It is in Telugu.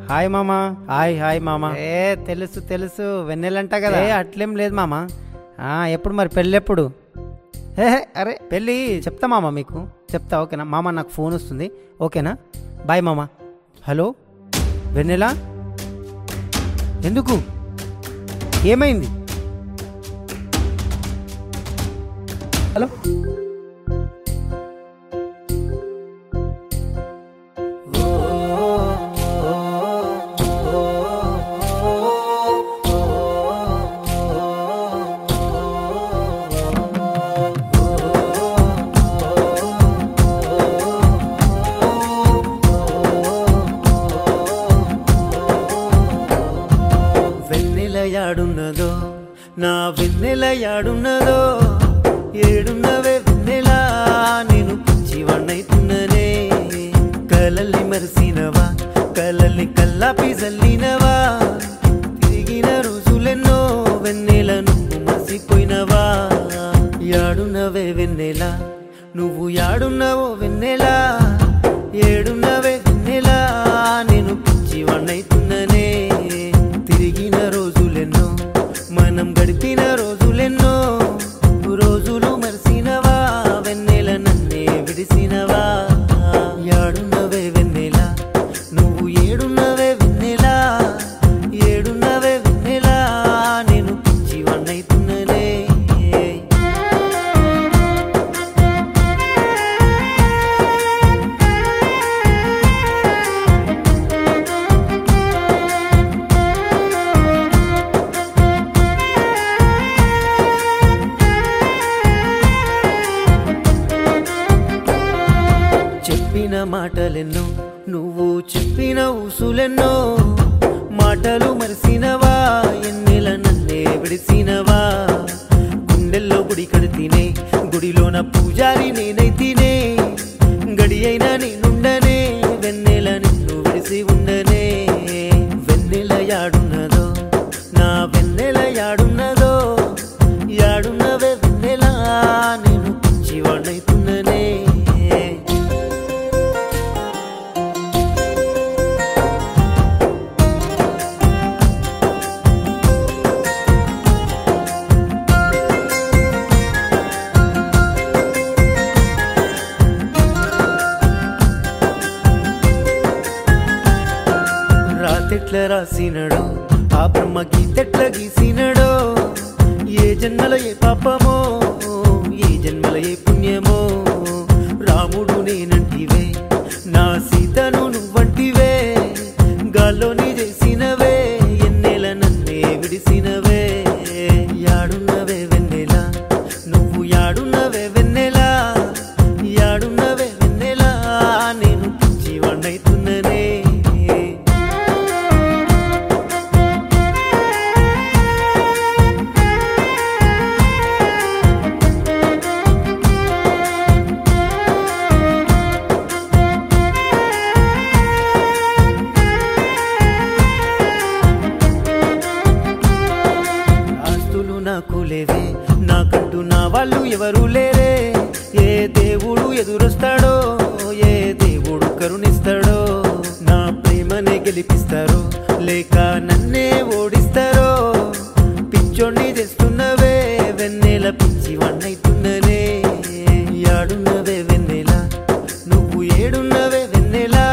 హాయ్ మామా హాయ్ హాయ్ మామా ఏ తెలుసు తెలుసు వెన్నెలంట కదా ఏ అట్లేం లేదు మామా ఆ, ఎప్పుడు మరి పెళ్ళి ఎప్పుడు ఏ హే, అరే పెళ్ళి చెప్తా మామా మీకు చెప్తా ఓకేనా మామ నాకు ఫోన్ వస్తుంది ఓకేనా బాయ్ మామా హలో వెన్నెలా ఎందుకు ఏమైంది హలో వెన్నెల యాడున్నదో నా వెన్నెల యాడున్నదో ఏడున్నవే వెన్నెల నేను పిచ్చివన్నైతున్ననే కలల్ని మరిసినవా కలల్ని కల్లాపి జల్లినవా తిరిగిన రోజులెన్నో వెన్నెల నువ్వు మసిపోయినవా యాడున్నవే వెన్నెల నువ్వు యాడున్నవో వెన్నెల ఏడున్నవే వెన్నెల నేను పిచ్చివన్నైతున్ననే తిరిగిన రోజులెన్నో మనం గడిపిన రోజులెన్నో రోజులు మరిసినవా వెన్నెల నన్నే విడిసినవా యాడున్నవే వెన్నెల నువ్వు ఏడున్నవే వెన్నెల ఏడున్నవే వెన్నెల నేను పిచ్చివన్నైతున్ననే చెప్పిన మాటలెన్నో నువ్వు చెప్పిన ఊసులెన్నో మాటలు మరిసినవా ఎన్నెల నన్నే విడిసినవా గుండెల్లో గుడి కడితేనే గుడిలోన పూజారి నేనైతేనే గడి అయినా నేనుండనే వెన్నెల నిన్ను విడిసి ఉండనే వెన్నెల యాడున్నదో నా వెన్నెల యాడున్నదో యాడున్నవే వెన్నెల నేను పిచ్చివాడైతున్ననే రాతెట్ల రాసినడో ఆ బ్రహ్మ గీతెట్ల గీసినడో ఏ జన్మల ఏ పాపమో ఏ జన్మల ఏ పుణ్యమో రాముడు నేనంటివే నా సీతను నువ్వంటివే గాల్లోని చేసినవే ఎన్నెల నన్నే విడిసినవే యాడున్నవే వెన్నెల నువ్వు యాడున్నవే వెన్నెల యాడున్నవే వెన్నెల నేను పిచ్చి వండైతున్ననే ఆస్తులు నాకు లేవే నాకంటూ నా వాళ్ళు ఎవరు లేరే ఏ దేవుడు ఎదురొస్తాడో ఏ దేవుడు కరుణిస్తాడో నా ప్రేమనే గెలిపిస్తారో లేక నన్నే ఓడిస్తారో పిచ్చోణ్ణి చేస్తున్నవే వెన్నెల పిచ్చి వన్నైతున్ననే యాడున్నవే వెన్నెల నువ్వు ఏడున్నవే వెన్నెల